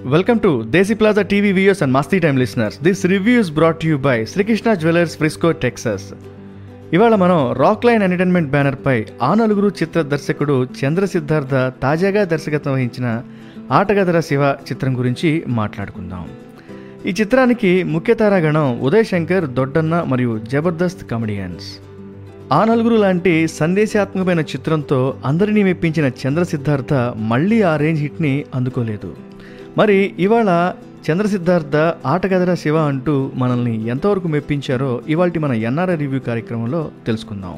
Welcome to Desi Plaza TV viewers and Masti Time listeners. This review is brought to you by Srikrishna Jewelers, Frisco, Texas. ఇవాళ మనం rock line entertainment బ్యానర్పై ఆ నలుగురు చిత్ర దర్శకుడు చంద్ర సిద్ధార్థ తాజాగా దర్శకత్వం వహించిన ఆటగదర శివ చిత్రం గురించి మాట్లాడుకుందాం ఈ చిత్రానికి ముఖ్య తారాగణం ఉదయ్ శంకర్ దొడ్డన్న మరియు జబర్దస్త్ కమెడియన్స్ ఆ నలుగురు లాంటి సందేశాత్మకమైన చిత్రంతో అందరినీ మెప్పించిన చంద్ర సిద్ధార్థ మళ్ళీ ఆ రేంజ్ హిట్ని అందుకోలేదు మరి ఇవాళ చంద్ర సిద్ధార్థ ఆటగదర శివ అంటూ మనల్ని ఎంతవరకు మెప్పించారో ఇవాళ మన ఎన్ఆర్ఐ రివ్యూ కార్యక్రమంలో తెలుసుకుందాం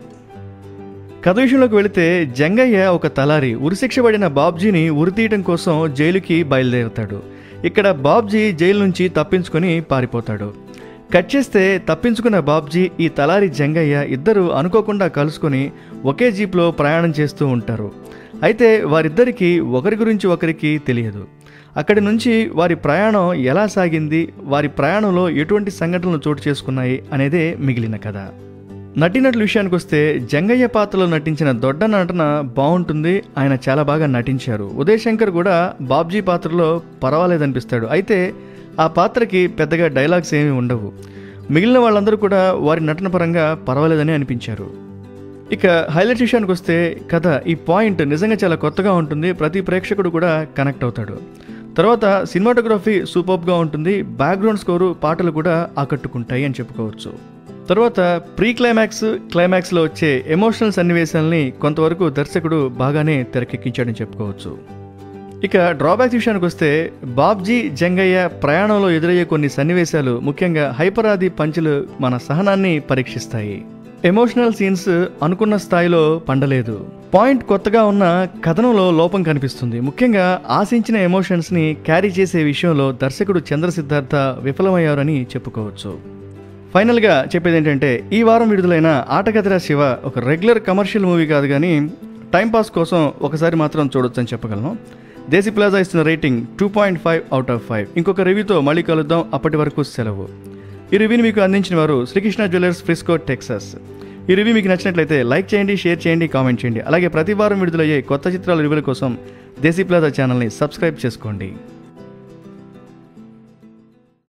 కథ విషయంలోకి వెళితే జంగయ్య ఒక తలారి ఉరిశిక్ష పడిన బాబ్జీని ఉరితీయటం కోసం జైలుకి బయలుదేరుతాడు ఇక్కడ బాబ్జీ జైలు నుంచి తప్పించుకొని పారిపోతాడు కట్ చేస్తే తప్పించుకున్న బాబ్జీ ఈ తలారి జంగయ్య ఇద్దరు అనుకోకుండా కలుసుకొని ఒకే జీప్లో ప్రయాణం చేస్తూ ఉంటారు అయితే వారిద్దరికీ ఒకరి గురించి ఒకరికి తెలియదు అక్కడి నుంచి వారి ప్రయాణం ఎలా సాగింది వారి ప్రయాణంలో ఎటువంటి సంఘటనలు చోటు చేసుకున్నాయి అనేదే మిగిలిన కథ నటినట్ల విషయానికి వస్తే జంగయ్య పాత్రలో నటించిన దొడ్డ నటన బాగుంటుంది ఆయన చాలా బాగా నటించారు ఉదయ్ శంకర్ కూడా బాబ్జీ పాత్రలో పర్వాలేదనిపిస్తాడు అయితే ఆ పాత్రకి పెద్దగా డైలాగ్స్ ఏమీ ఉండవు మిగిలిన వాళ్ళందరూ కూడా వారి నటన పరంగా పర్వాలేదని అనిపించారు ఇక హైలైట్ విషయానికి వస్తే కథ ఈ పాయింట్ నిజంగా చాలా కొత్తగా ఉంటుంది ప్రతి ప్రేక్షకుడు కూడా కనెక్ట్ అవుతాడు తర్వాత సినిమాటోగ్రఫీ సూపర్గా ఉంటుంది బ్యాక్గ్రౌండ్ స్కోరు పాటలు కూడా ఆకట్టుకుంటాయి అని చెప్పుకోవచ్చు తర్వాత ప్రీ క్లైమాక్స్ క్లైమాక్స్లో వచ్చే ఎమోషనల్ సన్నివేశాలని కొంతవరకు దర్శకుడు బాగానే తెరకెక్కించాడని చెప్పుకోవచ్చు ఇక డ్రాబ్యాక్స్ విషయానికి వస్తే బాబ్జీ జంగయ్య ప్రయాణంలో ఎదురయ్యే కొన్ని సన్నివేశాలు ముఖ్యంగా హైపరాది పంచులు మన సహనాన్ని పరీక్షిస్తాయి ఎమోషనల్ సీన్స్ అనుకున్న స్థాయిలో పండలేదు పాయింట్ కొత్తగా ఉన్న కథనంలో లోపం కనిపిస్తుంది ముఖ్యంగా ఆశించిన ఎమోషన్స్ని క్యారీ చేసే విషయంలో దర్శకుడు చంద్ర సిద్ధార్థ విఫలమయ్యారని చెప్పుకోవచ్చు ఫైనల్గా చెప్పేది ఏంటంటే ఈ వారం విడుదలైన ఆటగదిరా శివ ఒక రెగ్యులర్ కమర్షియల్ మూవీ కాదు కానీ టైంపాస్ కోసం ఒకసారి మాత్రం చూడొచ్చని చెప్పగలను దేశీ ప్లాజా ఇస్తున్న rating two point five out of five ఇంకొక రివ్యూతో మళ్ళీ కలుద్దాం అప్పటి వరకు సెలవు ఈ రివ్యూని మీకు అందించిన వారు శ్రీకృష్ణ జ్యువెలర్స్ ఫ్రిస్కో టెక్సస్ ఈ రివ్యూ మీకు నచ్చినట్లయితే లైక్ చేయండి షేర్ చేయండి కామెంట్ చేయండి అలాగే ప్రతి వారం విడుదలయ్యే కొత్త చిత్రాల రివ్యూల కోసం దేశీ ప్లాజా ఛానల్ని సబ్స్క్రైబ్ చేసుకోండి